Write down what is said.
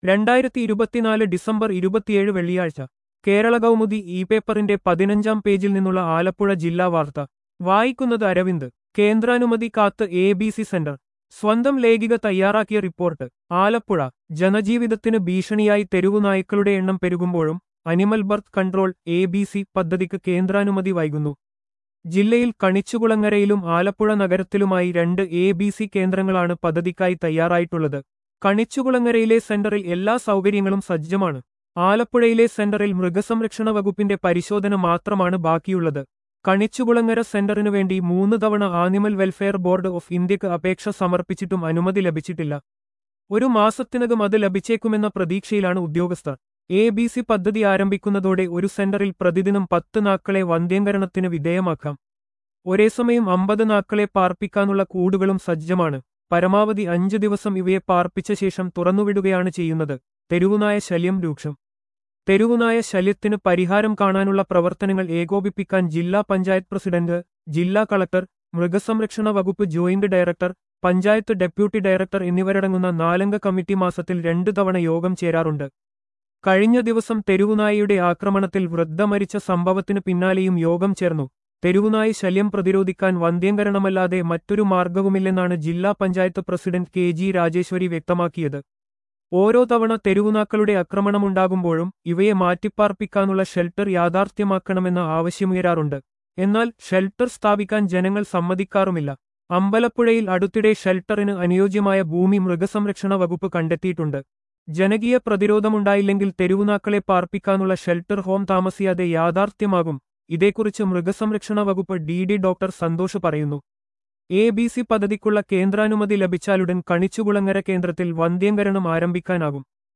രണ്ടായിരത്തി ഇരുപത്തിനാല് ഡിസംബർ ഇരുപത്തിയേഴ് വെള്ളിയാഴ്ച കേരള കൗമുദി ഇ പേപ്പറിന്റെ പതിനഞ്ചാം പേജിൽ നിന്നുള്ള ആലപ്പുഴ ജില്ലാ വാർത്ത വായിക്കുന്നത് അരവിന്ദ് കേന്ദ്രാനുമതി കാത്ത് എ ബി സി സെന്റർ സ്വന്തം ലേഖിക തയ്യാറാക്കിയ റിപ്പോർട്ട് ആലപ്പുഴ ജനജീവിതത്തിന് ഭീഷണിയായി തെരുവുനായ്ക്കളുടെ എണ്ണം പെരുകുമ്പോഴും animal birth control A B C പദ്ധതിക്ക് കേന്ദ്രാനുമതി വൈകുന്നു ജില്ലയിൽ കണിച്ചുകുളങ്ങരയിലും ആലപ്പുഴ നഗരത്തിലുമായി രണ്ട് എ ബി സി കേന്ദ്രങ്ങളാണ് പദ്ധതിക്കായി തയ്യാറായിട്ടുള്ളത് കണിച്ചുകുളങ്ങരയിലെ സെന്ററിൽ എല്ലാ സൗകര്യങ്ങളും സജ്ജമാണ് ആലപ്പുഴയിലെ സെന്ററിൽ മൃഗസംരക്ഷണ വകുപ്പിന്റെ പരിശോധന മാത്രമാണ് ബാക്കിയുള്ളത് കണിച്ചുകുളങ്ങര സെന്ററിനു വേണ്ടി മൂന്ന് തവണ ആനിമൽ വെൽഫെയർ ബോർഡ് ഓഫ് ഇന്ത്യക്ക് അപേക്ഷ സമർപ്പിച്ചിട്ടും അനുമതി ലഭിച്ചിട്ടില്ല ഒരു മാസത്തിനകം അത് ലഭിച്ചേക്കുമെന്ന പ്രതീക്ഷയിലാണ് ഉദ്യോഗസ്ഥർ എ ബി സി പദ്ധതി ആരംഭിക്കുന്നതോടെ ഒരു സെന്ററിൽ പ്രതിദിനം പത്ത് നാക്കളെ വന്ധ്യംകരണത്തിന് വിധേയമാക്കാം ഒരേസമയം അമ്പത് നാക്കളെ പാർപ്പിക്കാനുള്ള കൂടുകളും സജ്ജമാണ് പരമാവധി അഞ്ച് ദിവസം ഇവയെ പാർപ്പിച്ച ശേഷം തുറന്നുവിടുകയാണ് ചെയ്യുന്നത് തെരുവുനായ ശല്യം രൂക്ഷം തെരുവുനായ ശല്യത്തിന് പരിഹാരം കാണാനുള്ള പ്രവർത്തനങ്ങൾ ഏകോപിപ്പിക്കാൻ ജില്ലാ പഞ്ചായത്ത് പ്രസിഡന്റ് ജില്ലാ കളക്ടർ മൃഗസംരക്ഷണ വകുപ്പ് joint director panchayat deputy director എന്നിവരടങ്ങുന്ന നാലംഗ കമ്മിറ്റി മാസത്തിൽ രണ്ടു തവണ യോഗം ചേരാറുണ്ട് കഴിഞ്ഞ ദിവസം തെരുവുനായയുടെ ആക്രമണത്തിൽ വൃദ്ധ മരിച്ച സംഭവത്തിന് പിന്നാലെയും യോഗം ചേർന്നു തെരുവുനായി ശല്യം പ്രതിരോധിക്കാൻ വന്ധ്യംകരണമല്ലാതെ മറ്റൊരു മാർഗവുമില്ലെന്നാണ് ജില്ലാ panchayat president K G Rajeswari വ്യക്തമാക്കിയത് ഓരോ തവണ തെരുവുനാക്കളുടെ ആക്രമണമുണ്ടാകുമ്പോഴും ഇവയെ മാറ്റിപ്പാർപ്പിക്കാനുള്ള ഷെൽട്ടർ യാഥാർത്ഥ്യമാക്കണമെന്ന ആവശ്യമുയരാറുണ്ട് എന്നാൽ ഷെൽട്ടർ സ്ഥാപിക്കാൻ ജനങ്ങൾ സമ്മതിക്കാറുമില്ല അമ്പലപ്പുഴയിൽ അടുത്തിടെ ഷെൽട്ടറിന് അനുയോജ്യമായ ഭൂമി മൃഗസംരക്ഷണ വകുപ്പ് കണ്ടെത്തിയിട്ടുണ്ട് ജനകീയ പ്രതിരോധമുണ്ടായില്ലെങ്കിൽ തെരുവുനാക്കളെ പാർപ്പിക്കാനുള്ള ഷെൽട്ടർ ഹോം താമസിയാതെ യാഥാർത്ഥ്യമാകും ഇതേക്കുറിച്ച് മൃഗസംരക്ഷണ വകുപ്പ് ഡി ഡി ഡോക്ടർ സന്തോഷ് പറയുന്നു എ ബി സി പദ്ധതിക്കുള്ള കേന്ദ്രാനുമതി ലഭിച്ചാലുടൻ കണിച്ചുകുളങ്ങര കേന്ദ്രത്തിൽ വന്ധ്യംകരണം ആരംഭിക്കാനാകും